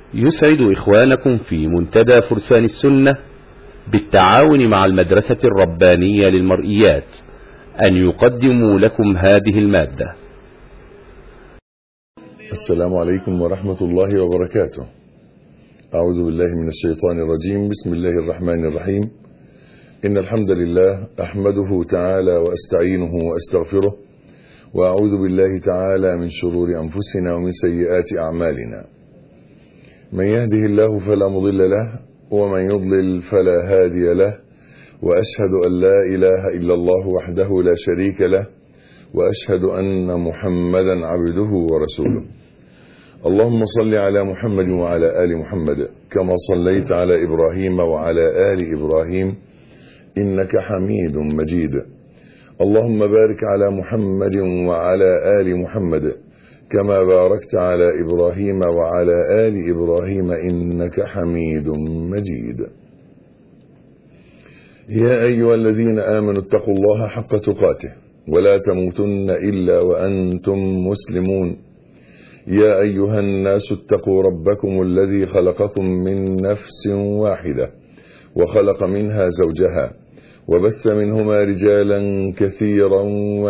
يسعد إخوانكم في منتدى فرسان السنة بالتعاون مع المدرسة الربانية للمرئيات أن يقدموا لكم هذه المادة السلام عليكم ورحمة الله وبركاته أعوذ بالله من الشيطان الرجيم بسم الله الرحمن الرحيم إن الحمد لله أحمده تعالى وأستعينه وأستغفره وأعوذ بالله تعالى من شرور أنفسنا ومن سيئات أعمالنا من يهده الله فلا مضل له ومن يضلل فلا هادي له وأشهد أن لا إله إلا الله وحده لا شريك له وأشهد أن محمدا عبده ورسوله اللهم صل على محمد وعلى آل محمد كما صليت على إبراهيم وعلى آل إبراهيم إنك حميد مجيد اللهم بارك على محمد وعلى آل محمد كما باركت على إبراهيم وعلى آل إبراهيم إنك حميد مجيد يا أيها الذين آمنوا اتقوا الله حق تقاته ولا تموتن إلا وأنتم مسلمون يا أيها الناس اتقوا ربكم الذي خلقكم من نفس واحدة وخلق منها زوجها وبث منهما رجالا كثيرا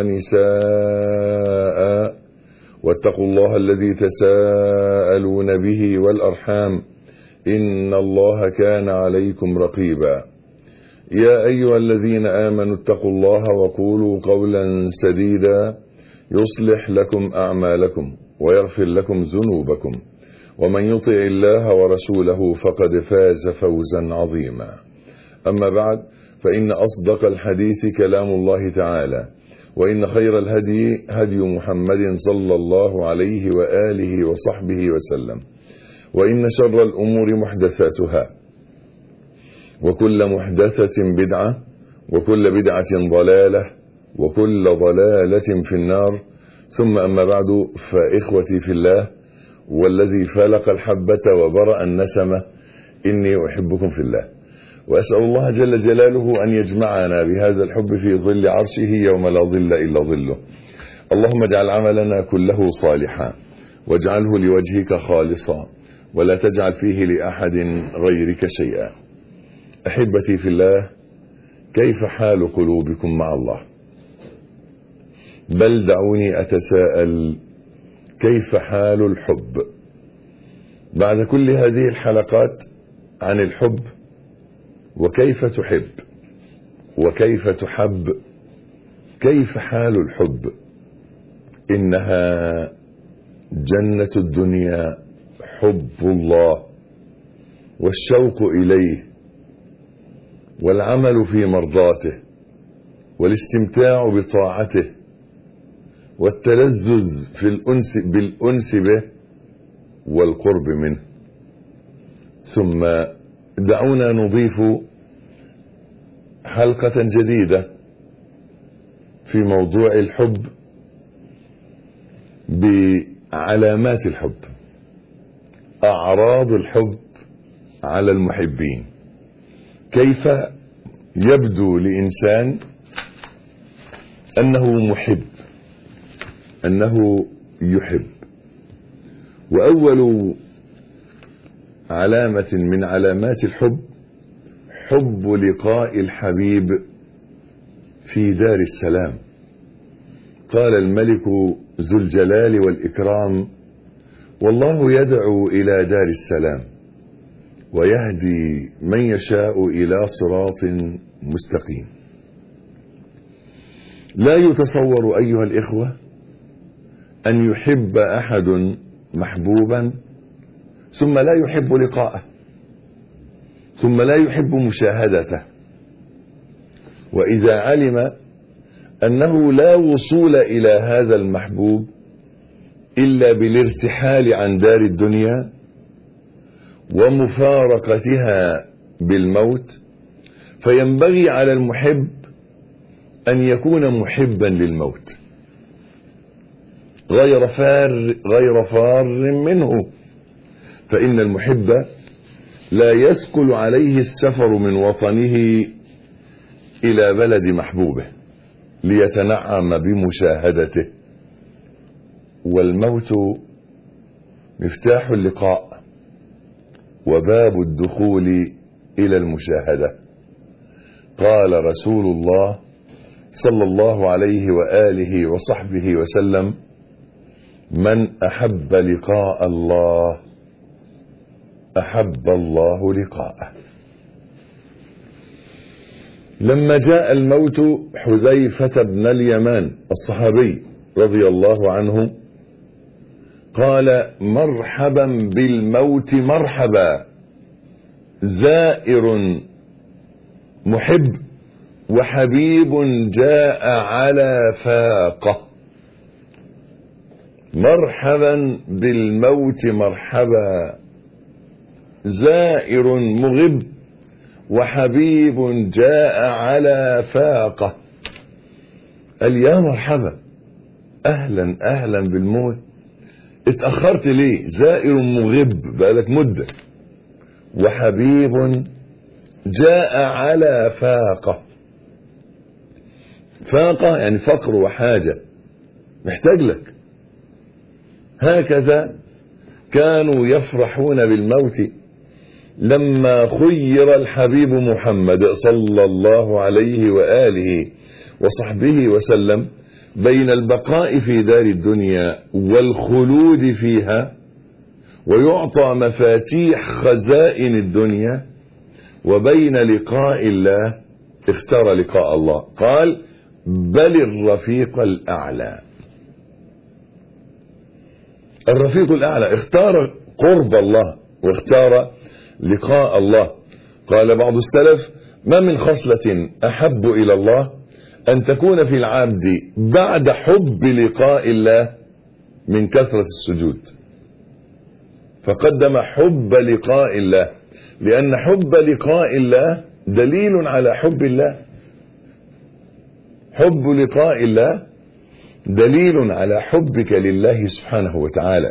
ونساء واتقوا الله الذي تساءلون به والأرحام إن الله كان عليكم رقيبا يا أيها الذين آمنوا اتقوا الله وقولوا قولا سديدا يصلح لكم أعمالكم ويغفر لكم ذنوبكم ومن يطع الله ورسوله فقد فاز فوزا عظيما أما بعد فإن أصدق الحديث كلام الله تعالى وإن خير الهدي هدي محمد صلى الله عليه وآله وصحبه وسلم وإن شر الأمور محدثاتها وكل محدثة بدعة وكل بدعة ضلالة وكل ضلالة في النار ثم أما بعد فإخوتي في الله والذي فلق الحبة وبرأ النسمة إني أحبكم في الله وأسأل الله جل جلاله أن يجمعنا بهذا الحب في ظل عرشه يوم لا ظل إلا ظله اللهم اجعل عملنا كله صالحا واجعله لوجهك خالصا ولا تجعل فيه لأحد غيرك شيئا أحبتي في الله كيف حال قلوبكم مع الله بل دعوني أتساءل كيف حال الحب بعد كل هذه الحلقات عن الحب وكيف تحب وكيف تحب كيف حال الحب إنها جنة الدنيا حب الله والشوق إليه والعمل في مرضاته والاستمتاع بطاعته والتلذذ في الأنس بالأنس به والقرب منه ثم دعونا نضيف حلقة جديدة في موضوع الحب بعلامات الحب أعراض الحب على المحبين كيف يبدو لإنسان أنه محب أنه يحب وأول علامة من علامات الحب حب لقاء الحبيب في دار السلام قال الملك ذو الجلال والإكرام والله يدعو إلى دار السلام ويهدي من يشاء إلى صراط مستقيم لا يتصور أيها الإخوة أن يحب أحد محبوبا ثم لا يحب لقاءه ثم لا يحب مشاهدته وإذا علم أنه لا وصول إلى هذا المحبوب إلا بالارتحال عن دار الدنيا ومفارقتها بالموت فينبغي على المحب أن يكون محبا للموت غير فار غير فار منه فإن المحب لا يسكل عليه السفر من وطنه إلى بلد محبوبه ليتنعم بمشاهدته والموت مفتاح اللقاء وباب الدخول إلى المشاهدة قال رسول الله صلى الله عليه وآله وصحبه وسلم من أحب لقاء الله أحب الله لقاءه لما جاء الموت حذيفة بن اليمان الصحابي رضي الله عنه قال مرحبا بالموت مرحبا زائر محب وحبيب جاء على فاقه مرحبا بالموت مرحبا زائر مغب وحبيب جاء على فاقه قال يا مرحبا اهلا اهلا بالموت اتأخرت ليه زائر مغب بقالك مدة وحبيب جاء على فاقة فاقة يعني فقر وحاجة محتاج لك هكذا كانوا يفرحون بالموت لما خير الحبيب محمد صلى الله عليه وآله وصحبه وسلم بين البقاء في دار الدنيا والخلود فيها ويعطى مفاتيح خزائن الدنيا وبين لقاء الله اختار لقاء الله قال بل الرفيق الأعلى الرفيق الأعلى اختار قرب الله واختار لقاء الله قال بعض السلف ما من خصلة أحب إلى الله أن تكون في العبد بعد حب لقاء الله من كثرة السجود فقدم حب لقاء الله لأن حب لقاء الله دليل على حب الله حب لقاء الله دليل على حبك لله سبحانه وتعالى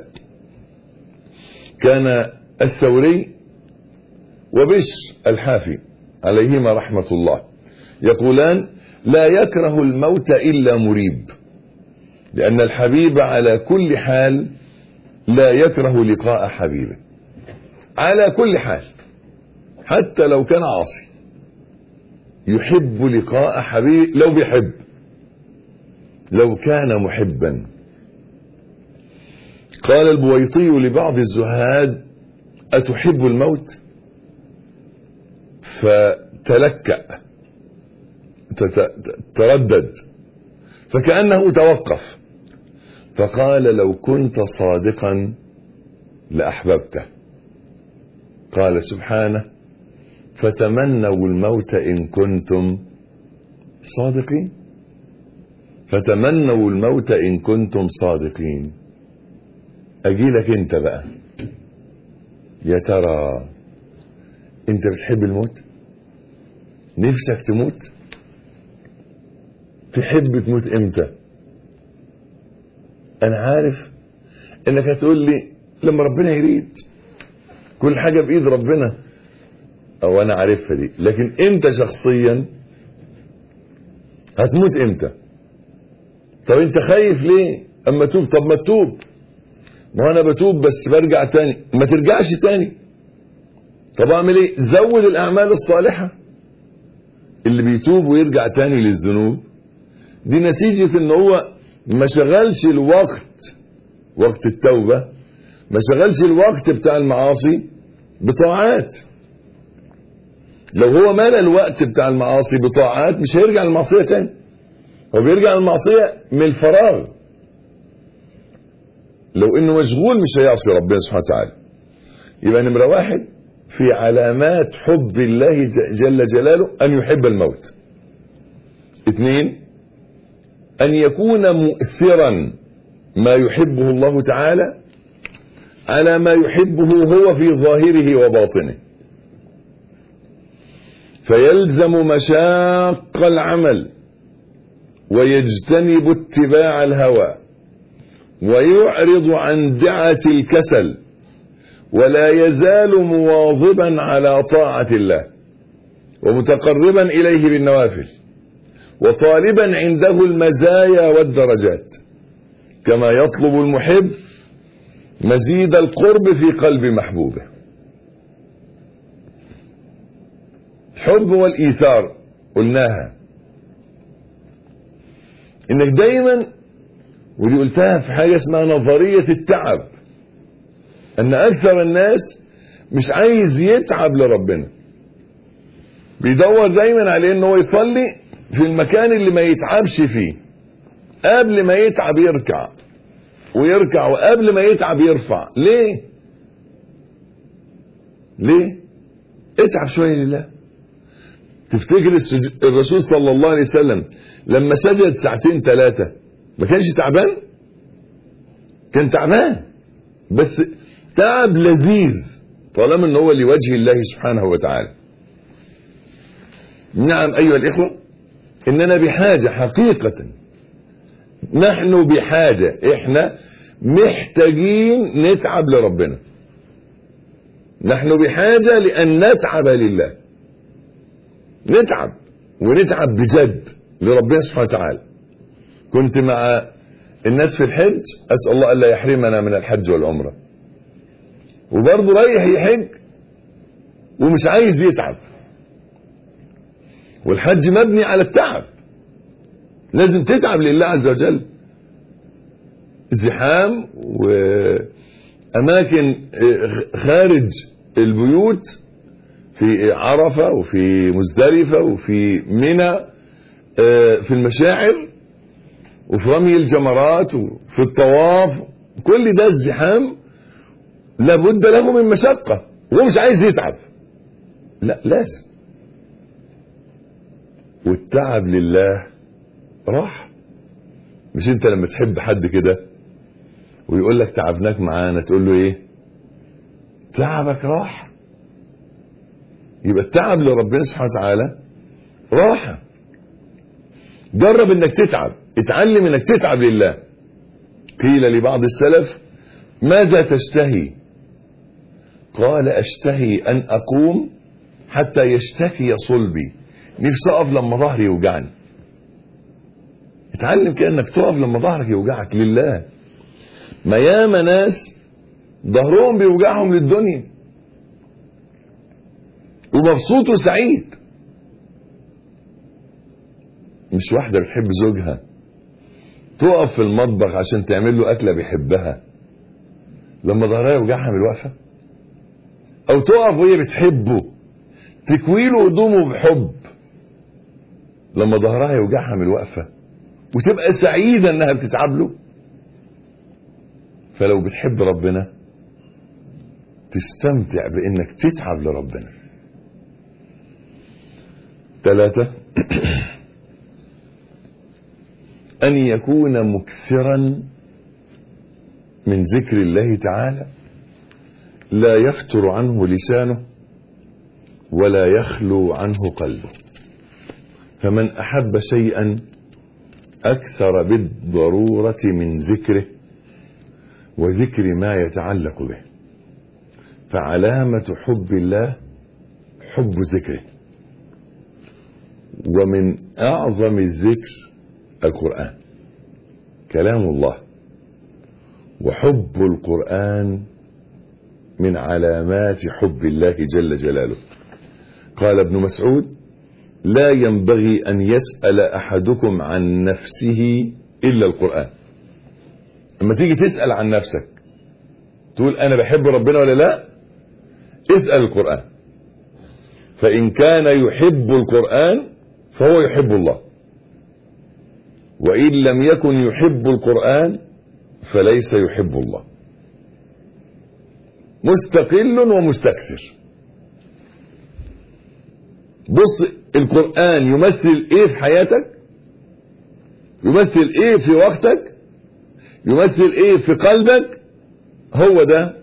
كان الثوري وبش الحافي عليهما رحمة الله يقولان لا يكره الموت إلا مريب لأن الحبيب على كل حال لا يكره لقاء حبيبه على كل حال حتى لو كان عاصي يحب لقاء حبيب لو بيحب لو كان محبا قال البويطي لبعض الزهاد أتحب الموت فتلكأ تردد فكأنه توقف فقال لو كنت صادقا لأحببته قال سبحانه فتمنوا الموت إن كنتم صادقين فتمنوا الموت إن كنتم صادقين أجيلك أنت بقى يا ترى أنت بتحب الموت نفسك تموت تحب تموت امتى انا عارف انك هتقول لي لما ربنا يريد كل حاجة بايد ربنا او انا عارفها دي لكن انت شخصيا هتموت امتى طب انت خايف ليه اما توب طب ما تتوب ما انا بتوب بس برجع تاني ما ترجعش تاني طب اعمل ايه زود الاعمال الصالحة اللي بيتوب ويرجع تاني للذنوب دي نتيجة ان هو ما شغلش الوقت وقت التوبة ما شغلش الوقت بتاع المعاصي بطاعات لو هو مال الوقت بتاع المعاصي بطاعات مش هيرجع للمعصية تاني هو بيرجع للمعصية من الفراغ لو انه مشغول مش هيعصي ربنا سبحانه وتعالى يبقى نمرة واحد في علامات حب الله جل جلاله ان يحب الموت اثنين أن يكون مؤثرا ما يحبه الله تعالى على ما يحبه هو في ظاهره وباطنه فيلزم مشاق العمل ويجتنب اتباع الهوى ويعرض عن دعة الكسل ولا يزال مواظبا على طاعة الله ومتقربا إليه بالنوافل وطالبا عنده المزايا والدرجات كما يطلب المحب مزيد القرب في قلب محبوبه الحب والإيثار قلناها انك دايما ودي قلتها في حاجة اسمها نظرية التعب ان اكثر الناس مش عايز يتعب لربنا بيدور دايما على ان هو يصلي في المكان اللي ما يتعبش فيه قبل ما يتعب يركع ويركع وقبل ما يتعب يرفع ليه ليه اتعب شوية لله تفتكر السج... الرسول صلى الله عليه وسلم لما سجد ساعتين ثلاثة ما كانش تعبان كان تعبان بس تعب لذيذ طالما ان هو لوجه الله سبحانه وتعالى نعم ايها الاخوة اننا بحاجة حقيقة نحن بحاجة احنا محتاجين نتعب لربنا نحن بحاجة لان نتعب لله نتعب ونتعب بجد لربنا سبحانه وتعالى كنت مع الناس في الحج اسال الله الا يحرمنا من الحج والعمره وبرضه رايح يحج ومش عايز يتعب والحج مبني على التعب لازم تتعب لله عز وجل زحام واماكن خارج البيوت في عرفة وفي مزدلفة وفي منى في المشاعر وفي رمي الجمرات وفي الطواف كل ده الزحام لابد له من مشقة وهو مش عايز يتعب لا لازم والتعب لله راح مش انت لما تحب حد كده ويقول لك تعبناك معانا تقول له ايه تعبك راح يبقى التعب لربنا سبحانه وتعالى راحة جرب انك تتعب اتعلم انك تتعب لله قيل لبعض السلف ماذا تشتهي قال اشتهي ان اقوم حتى يشتكي صلبي نفسي اقف لما ظهري يوجعني اتعلم كده انك تقف لما ظهرك يوجعك لله ما ياما ناس ظهرهم بيوجعهم للدنيا ومبسوط وسعيد مش واحدة بتحب زوجها تقف في المطبخ عشان تعمل له أكلة بيحبها لما ظهرها يوجعها من الوقفة أو تقف وهي بتحبه تكوي له هدومه بحب لما ظهرها يوجعها من الوقفة وتبقى سعيدة إنها بتتعب له فلو بتحب ربنا تستمتع بإنك تتعب لربنا ثلاثة أن يكون مكثرا من ذكر الله تعالى لا يفتر عنه لسانه ولا يخلو عنه قلبه فمن أحب شيئا أكثر بالضرورة من ذكره وذكر ما يتعلق به فعلامة حب الله حب ذكره ومن أعظم الذكر القرآن كلام الله وحب القرآن من علامات حب الله جل جلاله قال ابن مسعود لا ينبغي أن يسأل أحدكم عن نفسه إلا القرآن لما تيجي تسأل عن نفسك تقول أنا بحب ربنا ولا لا اسأل القرآن فإن كان يحب القرآن فهو يحب الله وإن لم يكن يحب القرآن فليس يحب الله مستقل ومستكثر بص القرآن يمثل ايه في حياتك يمثل ايه في وقتك يمثل ايه في قلبك هو ده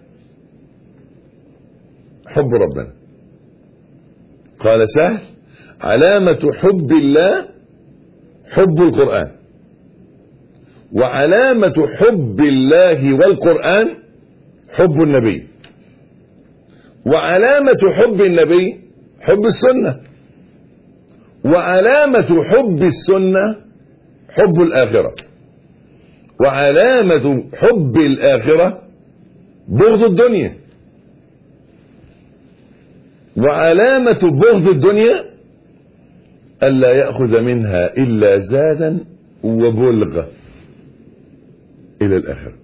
حب ربنا قال سهل علامة حب الله حب القرآن وعلامة حب الله والقرآن حب النبي وعلامة حب النبي حب السنة وعلامة حب السنة حب الآخرة وعلامة حب الآخرة بغض الدنيا وعلامة بغض الدنيا ألا يأخذ منها إلا زادا وبلغة إلى الآخرة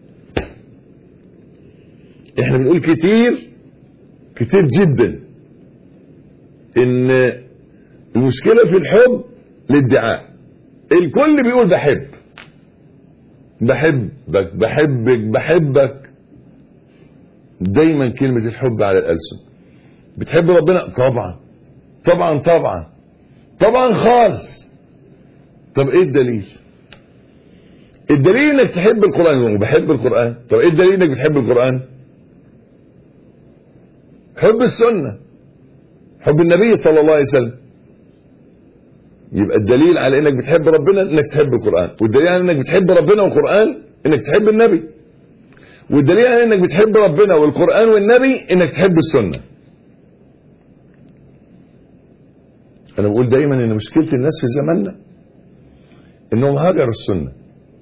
احنا بنقول كتير كتير جدا ان المشكلة في الحب الادعاء الكل بيقول بحب بحبك بحبك بحبك دايما كلمة الحب على الألسن بتحب ربنا طبعا طبعا طبعا طبعا خالص طب ايه الدليل الدليل انك تحب القرآن بحب القرآن طب ايه الدليل انك بتحب القرآن حب السنة حب النبي صلى الله عليه وسلم يبقى الدليل على انك بتحب ربنا انك تحب القرآن والدليل على انك بتحب ربنا والقرآن انك تحب النبي والدليل على انك بتحب ربنا والقرآن والنبي انك تحب السنة انا بقول دايما ان مشكلة الناس في زماننا انهم هجروا السنة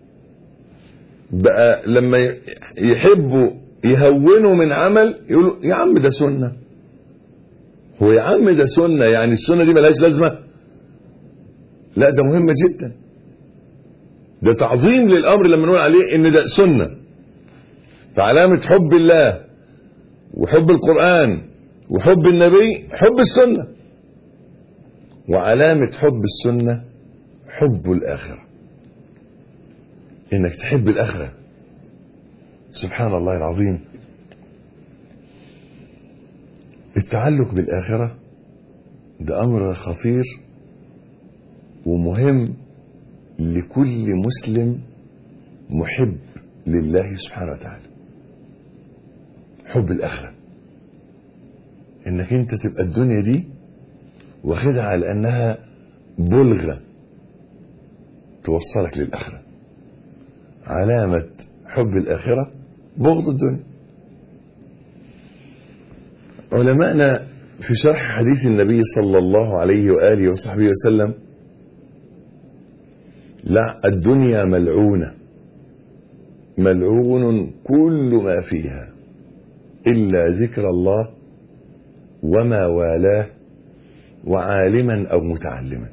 بقى لما يحبوا يهونوا من عمل يقولوا يا عم ده سنة هو يا عم ده سنة يعني السنة دي ملهاش لازمة لا ده مهمة جدا ده تعظيم للأمر لما نقول عليه ان ده سنة فعلامة حب الله وحب القرآن وحب النبي حب السنة وعلامة حب السنة حب الآخرة انك تحب الآخرة سبحان الله العظيم التعلق بالآخرة ده أمر خطير ومهم لكل مسلم محب لله سبحانه وتعالى حب الآخرة انك انت تبقى الدنيا دي واخدها على انها بلغة توصلك للآخرة علامة حب الآخرة بغض الدنيا علماءنا في شرح حديث النبي صلى الله عليه وآله وصحبه وسلم لا الدنيا ملعونة ملعون كل ما فيها إلا ذكر الله وما والاه وعالما أو متعلما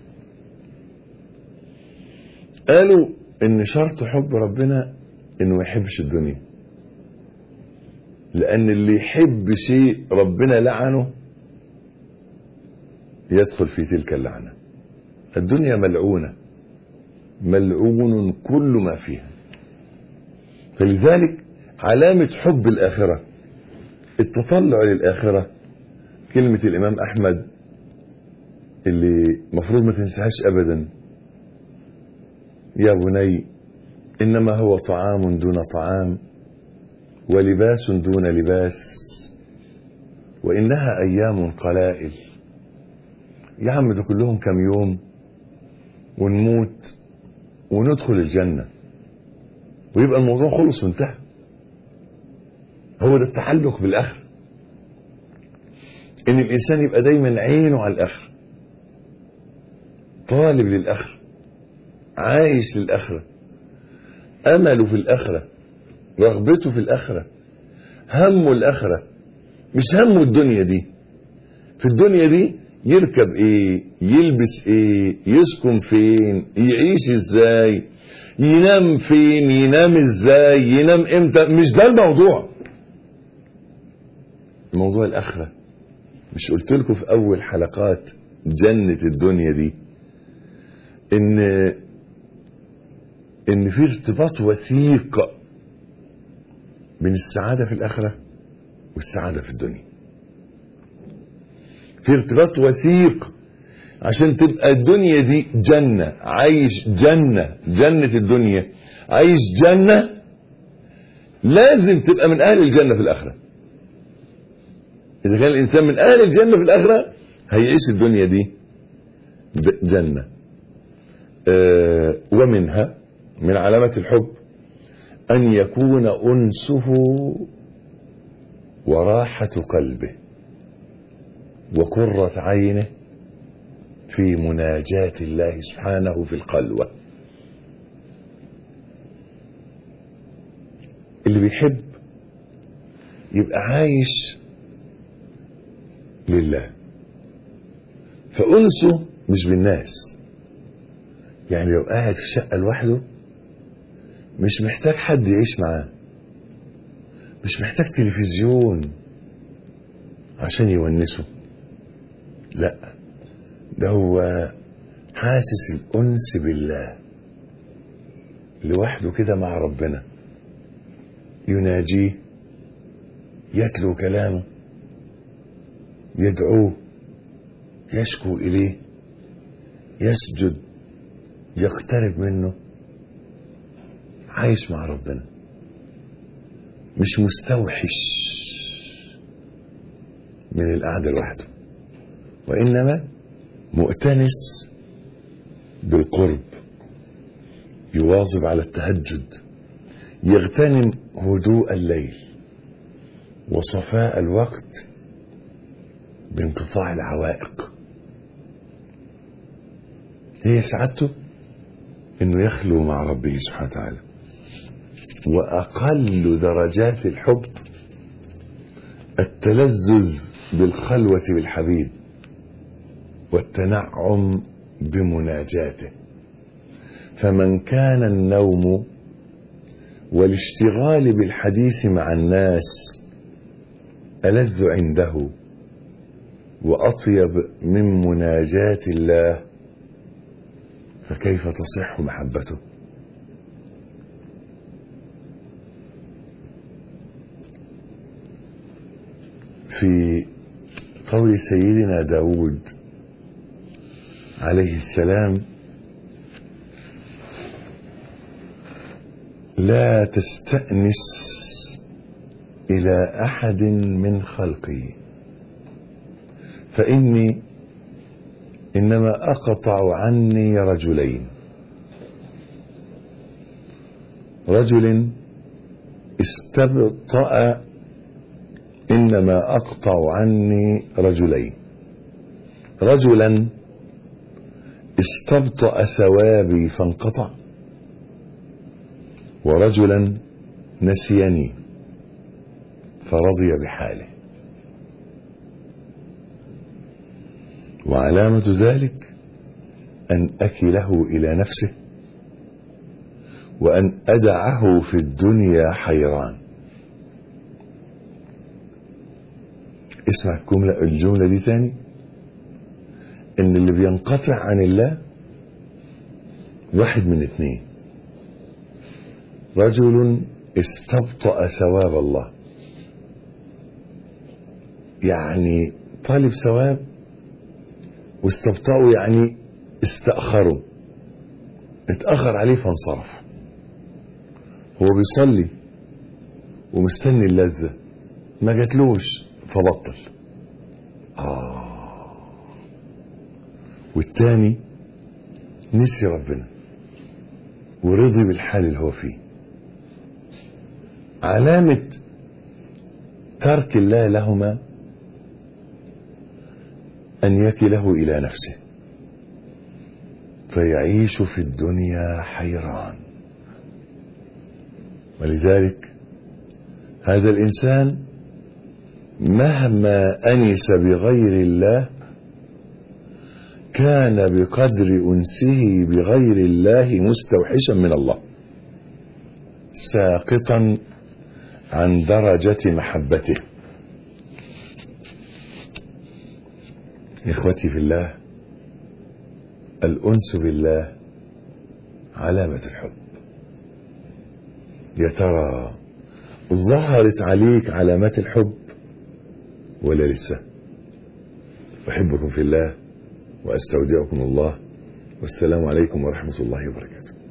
قالوا إن شرط حب ربنا إنه ما يحبش الدنيا لأن اللي يحب شيء ربنا لعنه يدخل في تلك اللعنة الدنيا ملعونة ملعون كل ما فيها فلذلك علامة حب الآخرة التطلع للآخرة كلمة الإمام أحمد اللي مفروض ما تنساهاش أبدا يا بني إنما هو طعام دون طعام ولباس دون لباس وإنها أيام قلائل يا عم ده كلهم كم يوم ونموت وندخل الجنة ويبقى الموضوع خلص وانتهى هو ده التعلق بالآخر إن الإنسان يبقى دايما عينه على الآخر طالب للآخر عايش للآخرة أمله في الآخرة رغبته في الآخرة همه الآخرة مش همه الدنيا دي في الدنيا دي يركب ايه يلبس ايه يسكن فين يعيش ازاي ينام فين ينام ازاي ينام امتى مش ده الموضوع موضوع الاخره مش قلت لكم في اول حلقات جنة الدنيا دي ان ان في ارتباط وثيق بين السعادة في الاخرة والسعادة في الدنيا في ارتباط وثيق عشان تبقى الدنيا دي جنة عايش جنة جنة الدنيا عايش جنة لازم تبقى من أهل الجنة في الآخرة إذا كان الإنسان من أهل الجنة في الآخرة هيعيش الدنيا دي جنة آه ومنها من علامة الحب أن يكون أنسه وراحة قلبه وقرة عينه في مناجاة الله سبحانه في القلوة اللي بيحب يبقى عايش لله فأنسه مش بالناس يعني لو قاعد في شقة لوحده مش محتاج حد يعيش معاه مش محتاج تلفزيون عشان يونسه لا ده هو حاسس الأنس بالله لوحده كده مع ربنا يناجيه يتلو كلامه يدعوه يشكو إليه يسجد يقترب منه عايش مع ربنا مش مستوحش من القعدة لوحده وإنما مؤتنس بالقرب يواظب على التهجد يغتنم هدوء الليل وصفاء الوقت بانقطاع العوائق هي سعادته انه يخلو مع ربه سبحانه وتعالى واقل درجات الحب التلذذ بالخلوه بالحبيب والتنعم بمناجاته فمن كان النوم والاشتغال بالحديث مع الناس ألذ عنده وأطيب من مناجاة الله فكيف تصح محبته في قول سيدنا داود عليه السلام لا تستأنس إلى أحد من خلقي فإني إنما أقطع عني رجلين رجل استبطأ إنما أقطع عني رجلين رجلا استبطأ ثوابي فانقطع ورجلا نسيني فرضي بحاله وعلامة ذلك أن أكله إلى نفسه وأن أدعه في الدنيا حيران اسمع الجملة, الجملة دي تاني إن اللي بينقطع عن الله واحد من اتنين رجل استبطأ ثواب الله يعني طالب ثواب واستبطأوا يعني استأخروا اتأخر عليه فانصرف هو بيصلي ومستني اللذة ما جاتلوش فبطل آه والتاني نسي ربنا ورضي بالحال اللي هو فيه علامة ترك الله لهما أن يكله إلى نفسه فيعيش في الدنيا حيران ولذلك هذا الإنسان مهما أنس بغير الله كان بقدر أنسه بغير الله مستوحشا من الله ساقطا عن درجة محبته إخوتي في الله الأنس بالله علامة الحب يا ترى ظهرت عليك علامات الحب ولا لسه أحبكم في الله وأستودعكم الله والسلام عليكم ورحمة الله وبركاته